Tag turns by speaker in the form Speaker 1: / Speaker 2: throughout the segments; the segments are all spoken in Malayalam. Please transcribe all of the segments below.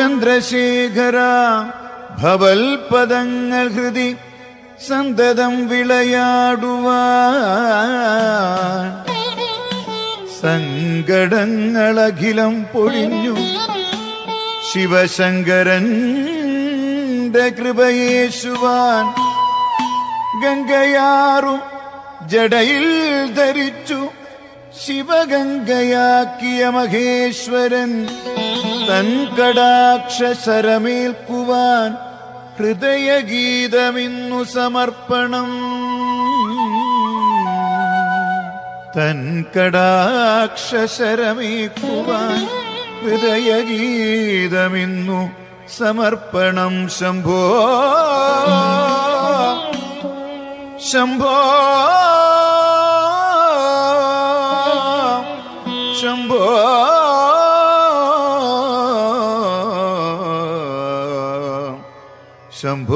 Speaker 1: ചന്ദ്രശേഖര ഭവൽപദങ്ങൾ ഹൃദി സന്തതം വിളയാടുവാൻ സങ്കടങ്ങളഖിലം പൊഴിഞ്ഞു ശിവശങ്കരന്റെ കൃപയേശുവാൻ ഗംഗയാറും ജടയിൽ ധരിച്ചു ശിവഗംഗയാക്കിയ മഹേശ്വരൻ തൻ കടാക്ഷരമേൽക്കുവാൻ ഹൃദയഗീതമിന്നു സമർപ്പണം തൻ കടാക്ഷരമേക്കുവാൻ ഹൃദയഗീതമിന്നു സമർപ്പണം ശംഭോ ശംഭോ ശംഭോ ശംഭോ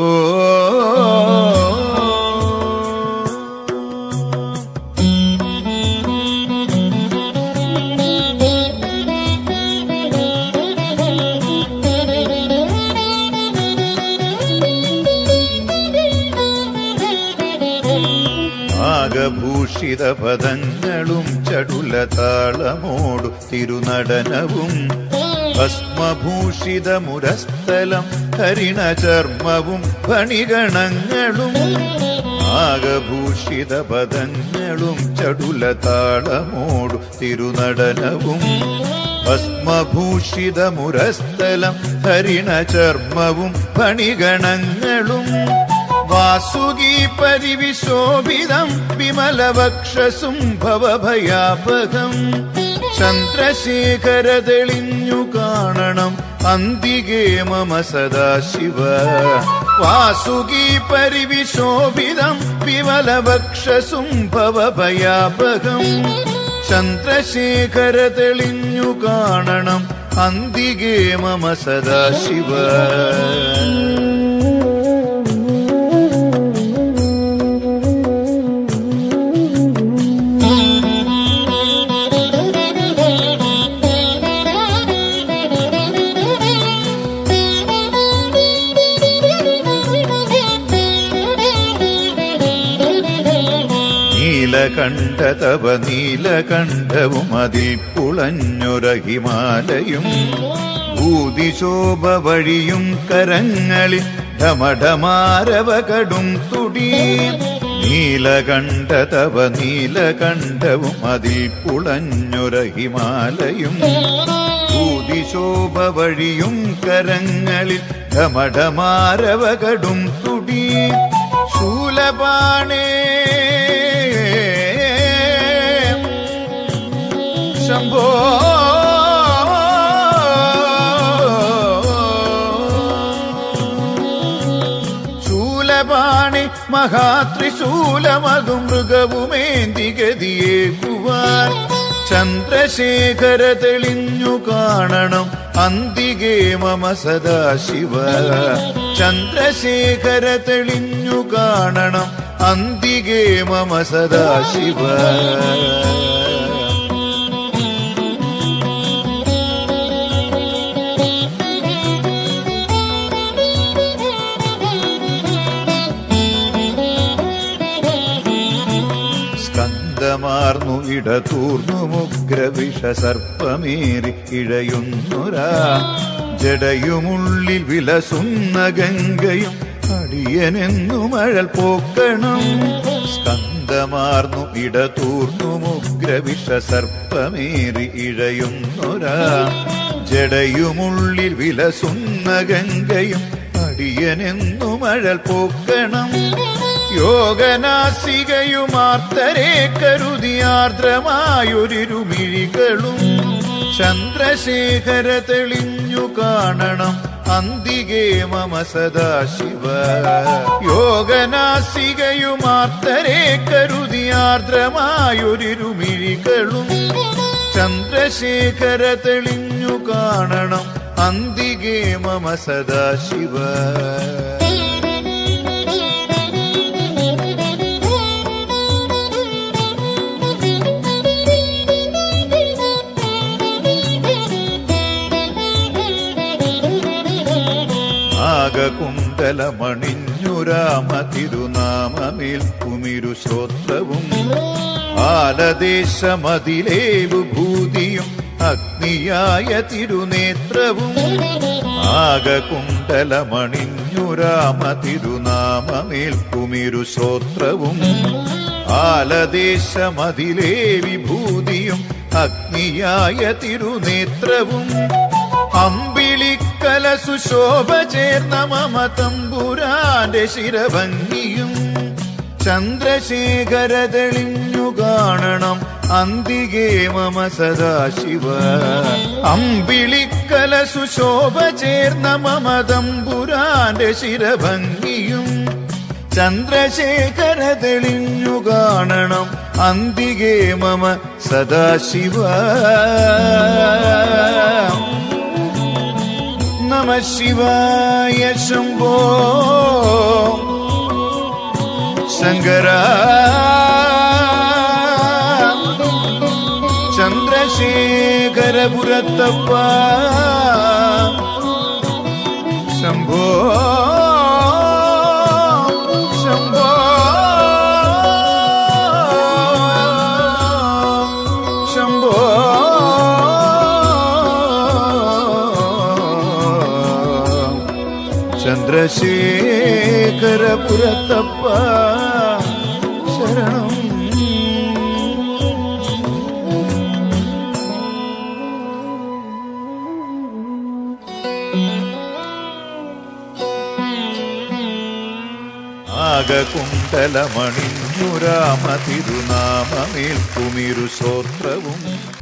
Speaker 1: ആകഭൂഷിത പദങ്ങളും ചടുല താളമോടു തിരുനടനവും ഭസ്മഭൂഷിത മുരസ്ഥലം ഹരിണ ചർമ്മവും ഫണിഗണങ്ങളും ആകഭൂഷിത പദങ്ങളും ചടുല താളമോടു തിരുനടനവും ഭസ്മഭൂഷിത മുരസ്ഥലം ഹരിണ ചർമ്മവും ഫണിഗണങ്ങളും വാസുകി പരിവിശോഭിതം വിമലവക്ഷസും ഭവഭയാപകം ചന്ദ്രശേഖര തെളിഞ്ഞു കാണണം അന്തികേ മമ സദാശിവ വാസുകി പരിവിശോഭിതം വിമലവക്ഷസും ഭവഭയാപകം ചന്ദ്രശേഖര തെളിഞ്ഞു കാണണം അന്തികേ മമ സദാശിവ നീലകണ്ഠ തവ നീലകണ്ഠവും അതിൽ പുളഞ്ഞൊര ഹിമാലയും ഭൂതിശോഭ വഴിയും കരങ്ങളിൽ ഢമഢമാരവ കടും തുടി നീലകണ്ഠ തവ നീലകണ്ഠവും അതിൽ പുളഞ്ഞൊര ഹിമാലയും ഭൂതിശോഭ വഴിയും കരങ്ങളിൽ ഢമഢമാരവ കടും തുടി ശൂലപാണേ ശംഭോ ശൂലപാണി മഹാത്രിശൂലമകും മൃഗവുമേന്തി ഗതിയേക്കുവാൻ ചന്ദ്രശേഖര തെളിഞ്ഞു കാണണം അന്തികേ മമ സദാശിവ ചന്ദ്രശേഖര തെളിഞ്ഞു കാണണം അന്തികേ മമ സദാശിവ സ്കന്ദമാർന്നു ഇടതൂർന്നു മുഗ്രവിഷ സർപ്പമേറി ഇഴയുന്നൊരാ ജടയുമുള്ളിൽ വിലസുന്ന ഗംഗയും അടിയനെന്നു മഴൽ പോക്കണം സ്കന്ദമാർന്നു ഇടതൂർന്നു മുഗ്രവിഷ സർപ്പമേറി ഇഴയുന്നൊരാ ജടയുമുള്ളിൽ വിലസുന്ന ഗംഗയും അടിയനെന്നു മഴൽ പോക്കണം യോഗനാസികയുമാർത്തരെ കരുതിയാർദ്രമായൊരിരുമിഴികളും ചന്ദ്രശേഖര തെളിഞ്ഞു കാണണം അന്തികേ മമ സദാശിവ യോഗനാസികയുമാർത്തരെ കരുതിയാർദ്രമായൊരിരുമിഴികളും ചന്ദ്രശേഖര തെളിഞ്ഞു കാണണം അന്തികേ മമ സദാശിവ ആകകുണ്ടലമണിഞ്ഞു രാമ തിരുനാമമേൽ കുമിരു ശ്രോത്രവും ആലദേശമതിലേവു ഭൂതിയും അഗ്നിയായ തിരുനേത്രവും ആകകുണ്ടലമണിഞ്ഞു രാമ തിരുനാമമേൽ കുമിരു ശ്രോത്രവും ആലദേശമതിലേ വിഭൂതിയും അഗ്നിയായ തിരുനേത്രവും അമ്പിളിക്കല സുശോഭ ചേർന്ന മമ തമ്പുരാന്റെ ശിരഭംഗിയും ചന്ദ്രശേഖര തെളിഞ്ഞു കാണണം അന്തികേ മമ സദാശിവ അമ്പിളിക്കല സുശോഭ ചേർന്ന മമ തമ്പുരാന്റെ ശിരഭംഗിയും ചന്ദ്രശേഖര തെളിഞ്ഞു കാണണം അന്തികേ മമ സദാശിവ നമ ശിവായ ശംഭോ ശങ്കര ചന്ദ്രശേഖരപുരത്തപ്പ ശംഭോ ശംഭോ ശംഭോ ചന്ദ്രശേഖരപുരത്തപ്പ ശരണം ആകകുണ്ടലമണിഞ്ഞു രാമ തിരുനാമമേൽ കുമിരു ശ്രോത്രവും